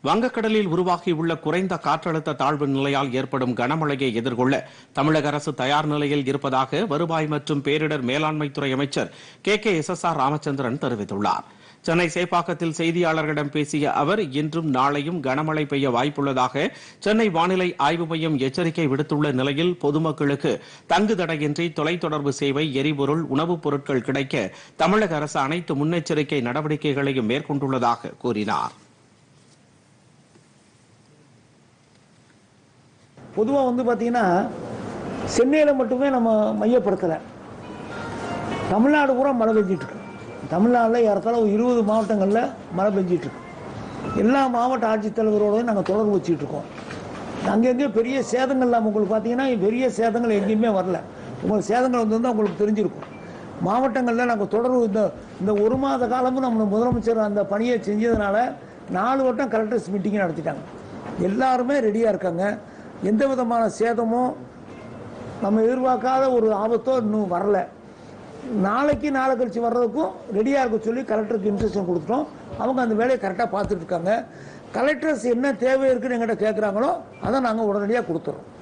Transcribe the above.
வங்கக்கடலில் உருவாகியுள்ள குறைந்த காற்றழுத்த தாழ்வு நிலையால் ஏற்படும் கனமழையை எதிர்கொள்ள தமிழக அரசு தயார் நிலையில் இருப்பதாக வருவாய் மற்றும் பேரிடர் மேலாண்மைத்துறை அமைச்சர் K K S S R Ramachandran தெரிவித்துள்ளார் சென்னை சேப்பாக்கத்தில் செய்தியாளர்களிடம் பேசிய அவர் இன்றும் நாளையும் கனமழை பெய்ய வாய்ப்புள்ளதாக சென்னை வானிலை ஆய்வு மையம் எச்சரிக்கை விடுத்துள்ள நிலையில் பொதுமக்களுக்கு தங்கு தடையின்றி தொலைத்தொடர்பு சேவை எரிபொருள் உணவுப் பொருட்கள் கிடைக்க தமிழக அரசு அனைத்து முன்னெச்சரிக்கை நடவடிக்கைகளையும் மேற்கொண்டுள்ளதாக கூறினார் பொதுவாக வந்து பார்த்தீங்கன்னா சென்னையில் மட்டுமே நம்ம மையப்படுத்தலை தமிழ்நாடு பூரா மழை பெஞ்சிட்டு இருக்கு தமிழ்நாட்டில் ஏறத்தாழ ஒரு இருபது மாவட்டங்களில் மழை பெஞ்சிட்டு இருக்கு எல்லா மாவட்ட ஆட்சித்தலைவரோடையும் நாங்கள் தொடர்பு வச்சுட்டு இருக்கோம் அங்கங்கே பெரிய சேதங்கள் இல்லாமல் உங்களுக்கு பார்த்தீங்கன்னா பெரிய சேதங்கள் எங்கேயுமே வரல உங்களுக்கு சேதங்கள் வந்து உங்களுக்கு தெரிஞ்சிருக்கும் மாவட்டங்களில் நாங்கள் தொடர்பு இந்த இந்த ஒரு மாத காலமும் நம்ம முதலமைச்சர் அந்த பணியை செஞ்சதுனால நாலு வட்டம் கலெக்டர்ஸ் மீட்டிங் நடத்திட்டாங்க எல்லாருமே ரெடியாக இருக்காங்க எந்த விதமான சேதமும் நம்ம எதிர்பார்க்காத ஒரு ஆபத்தோ இன்னும் வரல நாளைக்கு நாளை கழிச்சு வர்றதுக்கும் ரெடியாக இருக்க சொல்லி கலெக்டருக்கு இன்ஸ்ட்ரக்ஷன் கொடுத்துட்டோம் அவங்க அந்த வேலையை கரெக்டாக பார்த்துட்டு இருக்காங்க கலெக்டர்ஸ் என்ன தேவை இருக்குன்னு எங்கிட்ட கேட்குறாங்களோ அதை நாங்கள் உடனடியாக கொடுத்துறோம்